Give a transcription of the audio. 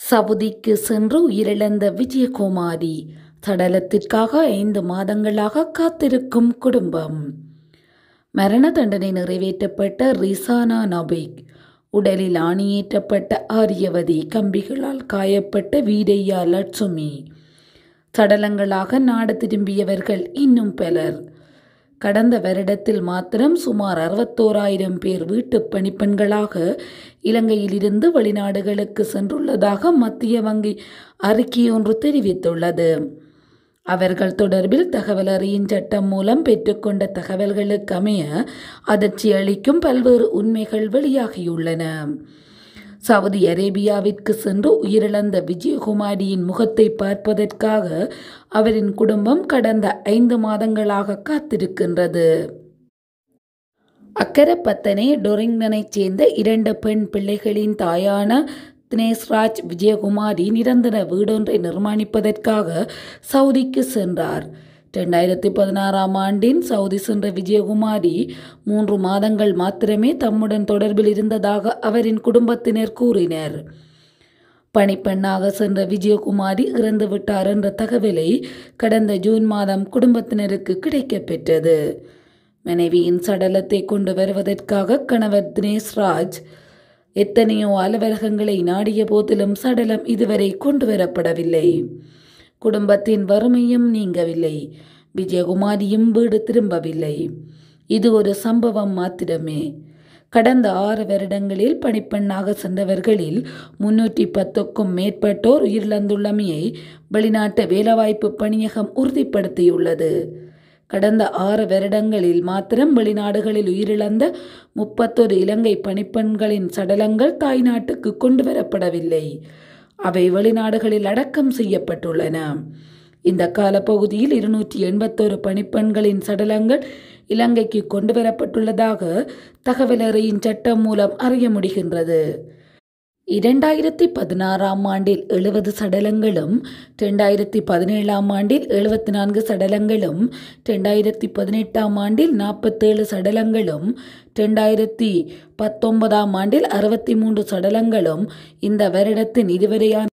சவுதிக்கு சென்று உயிரிழந்த விஜயகுமாரி சடலத்திற்காக ஐந்து மாதங்களாக காத்திருக்கும் குடும்பம் மரண தண்டனை நிறைவேற்றப்பட்ட ரிசானா நபிக் உடலில் ஆணியேற்றப்பட்ட ஆரியவதி கம்பிகளால் காயப்பட்ட வீரையா லட்சுமி சடலங்களாக நாடு திரும்பியவர்கள் இன்னும் பலர் கடந்த வருடத்தில் மாத்திரம் சுமார் அறுபத்தோராயிரம் பேர் வீட்டுப் பணிப்பெண்களாக இலங்கையிலிருந்து வெளிநாடுகளுக்கு சென்றுள்ளதாக மத்திய வங்கி அறிக்கை ஒன்று தெரிவித்துள்ளது அவர்கள் தொடர்பில் தகவல் அறியும் சட்டம் மூலம் பெற்றுக்கொண்ட தகவல்களுக்கு அமைய அதிர்ச்சி அளிக்கும் பல்வேறு உண்மைகள் வெளியாகியுள்ளன சவுதி அரேபியாவிற்கு சென்று உயிரிழந்த விஜயகுமாரியின் முகத்தை பார்ப்பதற்காக அவரின் குடும்பம் கடந்த ஐந்து மாதங்களாக காத்திருக்கின்றது அக்கரப்பத்தனை டொரிங்டனைச் சேர்ந்த இரண்டு பெண் பிள்ளைகளின் தாயான தினேஷ்ராஜ் விஜயகுமாரி நிரந்தர வீடொன்றை நிர்மாணிப்பதற்காக சவுதிக்கு சென்றார் ரெண்டாயிரத்தி பதினாறாம் ஆண்டின் சவுதி சென்ற விஜயகுமாரி மூன்று மாதங்கள் மாத்திரமே தம்முடன் தொடர்பில் இருந்ததாக அவரின் குடும்பத்தினர் கூறினர் பணிப்பெண்ணாக சென்ற விஜயகுமாரி இறந்து விட்டார் என்ற தகவலை கடந்த ஜூன் மாதம் குடும்பத்தினருக்கு கிடைக்கப்பெற்றது மனைவியின் சடலத்தை கொண்டு வருவதற்காக கணவர் தினேஷ் ராஜ் எத்தனையோ அலுவலகங்களை நாடிய போதிலும் சடலம் இதுவரை கொண்டு வரப்படவில்லை குடும்பத்தின் வறுமையும் நீங்கவில்லை விஜயகுமாரியும் வீடு திரும்பவில்லை இது ஒரு சம்பவம் மாத்திரமே கடந்த ஆறு வருடங்களில் பணிப்பெண்ணாக சென்றவர்களில் முன்னூற்றி பத்துக்கும் மேற்பட்டோர் உயிரிழந்துள்ளமையை வெளிநாட்டு வேலைவாய்ப்பு பணியகம் உறுதிப்படுத்தியுள்ளது கடந்த ஆறு வருடங்களில் மாத்திரம் வெளிநாடுகளில் உயிரிழந்த முப்பத்தொரு இலங்கை பணிப்பெண்களின் சடலங்கள் தாய்நாட்டுக்கு கொண்டு வரப்படவில்லை அவை வெளிநாடுகளில் அடக்கம் செய்யப்பட்டுள்ளன இந்த காலப்பகுதியில் இருநூற்றி எண்பத்தோரு பணிப்பெண்களின் சடலங்கள் இலங்கைக்கு கொண்டு வரப்பட்டுள்ளதாக தகவல் அறியும் சட்டம் மூலம் அறிய முடிகின்றது இரண்டாயிரத்தி பதினாறாம் ஆண்டில் எழுபது சடலங்களும் ரெண்டாயிரத்தி பதினேழாம் ஆண்டில் எழுபத்தி நான்கு சடலங்களும் ரெண்டாயிரத்தி பதினெட்டாம் ஆண்டில் நாற்பத்தேழு சடலங்களும் ரெண்டாயிரத்தி பத்தொன்பதாம் ஆண்டில் அறுபத்தி மூன்று சடலங்களும் இந்த வருடத்தின் இதுவரையான